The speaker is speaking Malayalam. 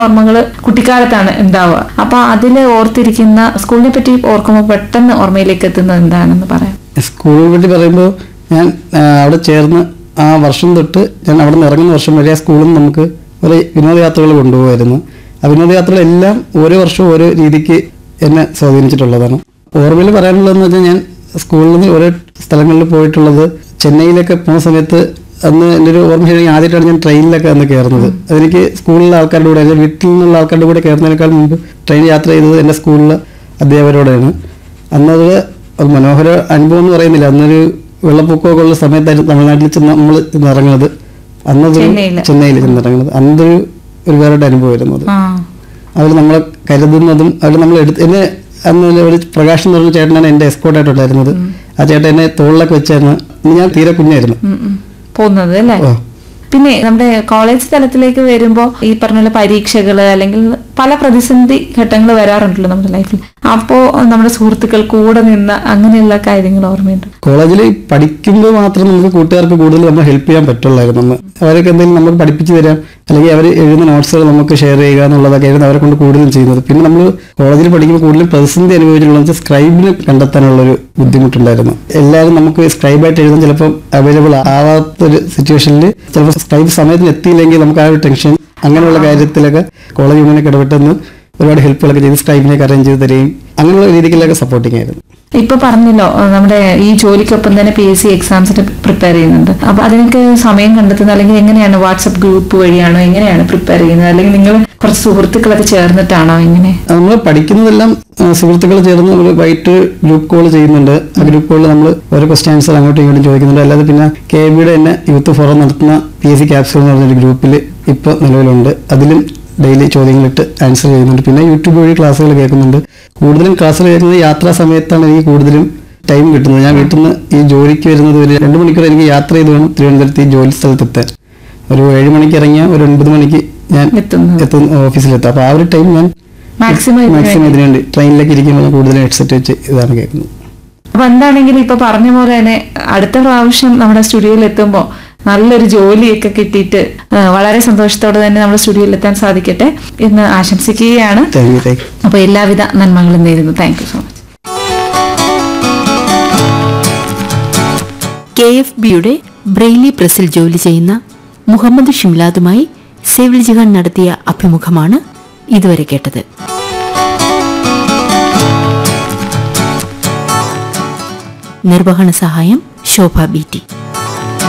ഓർമ്മകൾ കുട്ടിക്കാലത്താണ് ഉണ്ടാവുക അപ്പൊ അതിൽ ഓർത്തിരിക്കുന്ന സ്കൂളിനെ പറ്റി ഓർക്കുമ്പോൾ പെട്ടെന്ന് ഓർമ്മയിലേക്ക് എത്തുന്നത് എന്താണെന്ന് പറയാം സ്കൂളിനെ പറ്റി പറയുമ്പോൾ ഞാൻ ആ, അവിടെ ചേർന്ന് ആ വർഷം തൊട്ട് ഞാൻ അവിടെ നിന്ന് ഇറങ്ങുന്ന വർഷം വരെ ആ സ്കൂളിൽ നിന്ന് നമുക്ക് ഒരു വിനോദയാത്രകൾ കൊണ്ടുപോകുമായിരുന്നു ആ വിനോദയാത്രകളെല്ലാം ഓരോ വർഷവും ഓരോ രീതിക്ക് എന്നെ സ്വാധീനിച്ചിട്ടുള്ളതാണ് ഓർമ്മയിൽ പറയാനുള്ളതെന്ന് വെച്ചാൽ ഞാൻ സ്കൂളിൽ നിന്ന് ഓരോ സ്ഥലങ്ങളിൽ പോയിട്ടുള്ളത് ചെന്നൈയിലൊക്കെ പോകുന്ന സമയത്ത് അന്ന് എൻ്റെ ഒരു ഓർമ്മ ശരിയാണെങ്കിൽ ആദ്യമായിട്ടാണ് ഞാൻ ട്രെയിനിലൊക്കെ അന്ന് കയറുന്നത് അതെനിക്ക് സ്കൂളിലെ ആൾക്കാരുടെ കൂടെ അല്ലെങ്കിൽ വീട്ടിൽ നിന്നുള്ള ആൾക്കാരുടെ കൂടെ കയറുന്നതിനേക്കാൾ മുമ്പ് ട്രെയിൻ യാത്ര ചെയ്തത് എൻ്റെ സ്കൂളിലെ അധ്യാപകരോടാണ് അന്നത് അത് മനോഹര അനുഭവം എന്ന് പറയുന്നില്ല അന്നൊരു വെള്ളപ്പൊക്കമൊക്കെ ഉള്ള സമയത്തായിരുന്നു തമിഴ്നാട്ടിൽ ചെന്ന് നമ്മൾ ഇറങ്ങുന്നത് അന്നത് ചെന്നൈയില്. ചെന്നൈയിൽ ചെന്നിറങ്ങുന്നത് അന്നൊരു ഒരു വേറെ അനുഭവമായിരുന്നു അത് ആ അവർ നമ്മളെ കരുതുന്നതും അവർ നമ്മൾ എടുത്ത് എന്നെ അന്ന് ഒരു പ്രകാശ് എന്ന് പറഞ്ഞ ചേട്ടനാണ് എൻ്റെ എസ്കോട്ടായിട്ടുണ്ടായിരുന്നത് ആ ചേട്ടൻ എന്നെ തോളിലൊക്കെ വെച്ചായിരുന്നു അന്ന് ഞാൻ തീരെ കുഞ്ഞായിരുന്നു ഉം, ഉം. പോകുന്നത് അല്ലേ ഓ പിന്നെ നമ്മുടെ കോളേജ് തലത്തിലേക്ക് വരുമ്പോൾ ഈ പറഞ്ഞ പോലെ പരീക്ഷകള് അല്ലെങ്കിൽ പല പ്രതിസന്ധി ഘട്ടങ്ങൾ വരാറുണ്ടല്ലോ നമ്മുടെ ലൈഫിൽ അപ്പോ നമ്മുടെ സുഹൃത്തുക്കൾ കൂടെ നിന്ന് അങ്ങനെയുള്ള കാര്യങ്ങൾ ഓർമ്മയുണ്ട് കോളേജിൽ പഠിക്കുമ്പോൾ മാത്രം നമുക്ക് കൂട്ടുകാർക്ക് കൂടുതൽ നമ്മൾ ഹെൽപ്പ് ചെയ്യാൻ പറ്റുള്ളായിരുന്നു അന്ന് അവരൊക്കെ എന്തെങ്കിലും നമുക്ക് പഠിപ്പിച്ചു തരാം അല്ലെങ്കിൽ അവർ എഴുതുന്ന നോട്ട്സുകൾ നമുക്ക് ഷെയർ ചെയ്യുക എന്നുള്ളതൊക്കെ ആയിരുന്നു അവരെ കൊണ്ട് കൂടുതലും ചെയ്യുന്നത് പിന്നെ നമ്മൾ കോളേജിൽ പഠിക്കുമ്പോൾ കൂടുതലും പ്രതിസന്ധി അനുഭവിച്ചിട്ടുള്ളത് സ്ക്രൈബിന് കണ്ടെത്താനുള്ളൊരു ബുദ്ധിമുട്ടുണ്ടായിരുന്നു എല്ലാവരും നമുക്ക് സ്ക്രൈബായിട്ട് എഴുതാൻ ചിലപ്പോൾ അവൈലബിൾ ആവാത്തൊരു സിറ്റുവേഷനിൽ ചിലപ്പോൾ സ്ക്രൈബ് സമയത്തിന് എത്തിയില്ലെങ്കിൽ നമുക്ക് ആ ഒരു ടെൻഷൻ അങ്ങനെയുള്ള കാര്യത്തിലൊക്കെ കോളേജ് യൂണിയനൊക്കെ ഇടപെട്ടെന്ന് ഒരുപാട് ഹെൽപ്പുകളൊക്കെ ചെയ്ത് സ്ക്രൈബിനൊക്കെ അറേഞ്ച് ചെയ്ത് തരികയും അങ്ങനെയുള്ള രീതികളിലൊക്കെ സപ്പോർട്ടിങ് ആയിരുന്നു ഇപ്പൊ പറഞ്ഞല്ലോ ഏഹ് നമ്മുടെ ഈ ജോലിക്കൊപ്പം തന്നെ പി എസ് സി എക്സാംസിന് പ്രിപ്പയർ ചെയ്യുന്നുണ്ട് അപ്പൊ അതിനൊക്കെ സമയം കണ്ടെത്തുന്നത് അല്ലെങ്കിൽ എങ്ങനെയാണ് വാട്സപ്പ് ഗ്രൂപ്പ് വഴിയാണോ എങ്ങനെയാണ് പ്രിപ്പയർ ചെയ്യുന്നത് അല്ലെങ്കിൽ നിങ്ങൾ കുറച്ച് സുഹൃത്തുക്കളൊക്കെ ചേർന്നിട്ടാണോ എങ്ങനെ നമ്മൾ പഠിക്കുന്നതെല്ലാം സുഹൃത്തുക്കൾ ചേർന്ന് നമ്മൾ വൈകിട്ട് ഗ്രൂപ്പ് കോൾ ചെയ്യുന്നുണ്ട് ആ ഗ്രൂപ്പ് കോളിൽ നമ്മൾ ഓരോ ക്വസ്റ്റ്യൻ ആൻസർ അങ്ങോട്ടും ഇങ്ങോട്ടും ചോദിക്കുന്നുണ്ട് അല്ലാതെ പിന്നെ കെ ബിയുടെ തന്നെ യൂത്ത് ഫോറം നടത്തുന്ന പി എസ് സി ക്യാപ്സ്യൂൾ എന്ന് പറഞ്ഞൊരു ഗ്രൂപ്പിൽ ഇപ്പോൾ നിലവിലുണ്ട് അതിലും ഡെയിലി ചോദ്യങ്ങളിട്ട് ആൻസർ ചെയ്യുന്നുണ്ട് പിന്നെ യൂട്യൂബ് വഴി ക്ലാസ്സുകൾ കേൾക്കുന്നുണ്ട് കൂടുതലും ക്ലാസ്സുകൾ കേൾക്കുന്നത് യാത്രാ സമയത്താണ് എനിക്ക് കൂടുതലും ടൈം കിട്ടുന്നത് ഞാൻ വീട്ടിൽ നിന്ന് ഈ ജോലിക്ക് വരുന്നത് ഒരു രണ്ട് മണിക്കൂർ എനിക്ക് യാത്ര ചെയ്ത് വേണം തിരുവനന്തപുരത്ത് ഈ ജോലി സ്ഥലത്തെത്താൻ ഒരു ഏഴ് മണിക്ക് ഇറങ്ങിയാൽ ഒരു ഒൻപത് മണിക്ക് ഞാൻ എത്തുന്നത്. എത്തുന്ന ഓഫീസിലെത്താം അപ്പോൾ ആ ഒരു ടൈം ഞാൻ മാക്സിമം ഇതിന് മാക്സിമം വേണ്ടി. ഇതിന് വേണ്ടി ട്രെയിനിലേക്ക് ഇരിക്കുമ്പോൾ ഞാൻ കൂടുതലും ഹെഡ്സെറ്റ് വെച്ച് ഇതാണ് കേൾക്കുന്നത് അപ്പൊ എന്താണെങ്കിലും ഇപ്പൊ പറഞ്ഞ പോലെ തന്നെ അടുത്ത പ്രാവശ്യം നമ്മുടെ സ്റ്റുഡിയോയിൽ എത്തുമ്പോൾ നല്ലൊരു ജോലിയൊക്കെ കിട്ടിയിട്ട് ആ, വളരെ സന്തോഷത്തോടെ തന്നെ നമ്മുടെ സ്റ്റുഡിയോയിൽ എത്താൻ സാധിക്കട്ടെ എന്ന് ആശംസിക്കുകയാണ് താങ്ക് യു താങ്ക് യു അപ്പൊ എല്ലാവിധ നന്മകളും നേരുന്നു താങ്ക് യു സോ മച്ച് കെ എഫ് ബിയുടെ ബ്രെയിലി പ്രസിൽ ജോലി ചെയ്യുന്ന മുഹമ്മദ് ഷിംലാദുമായി സേവിൽ ജിഹാൻ നടത്തിയ അഭിമുഖമാണ് ഇതുവരെ കേട്ടത് നിർവഹണ സഹായം ശോഭ ബി ടി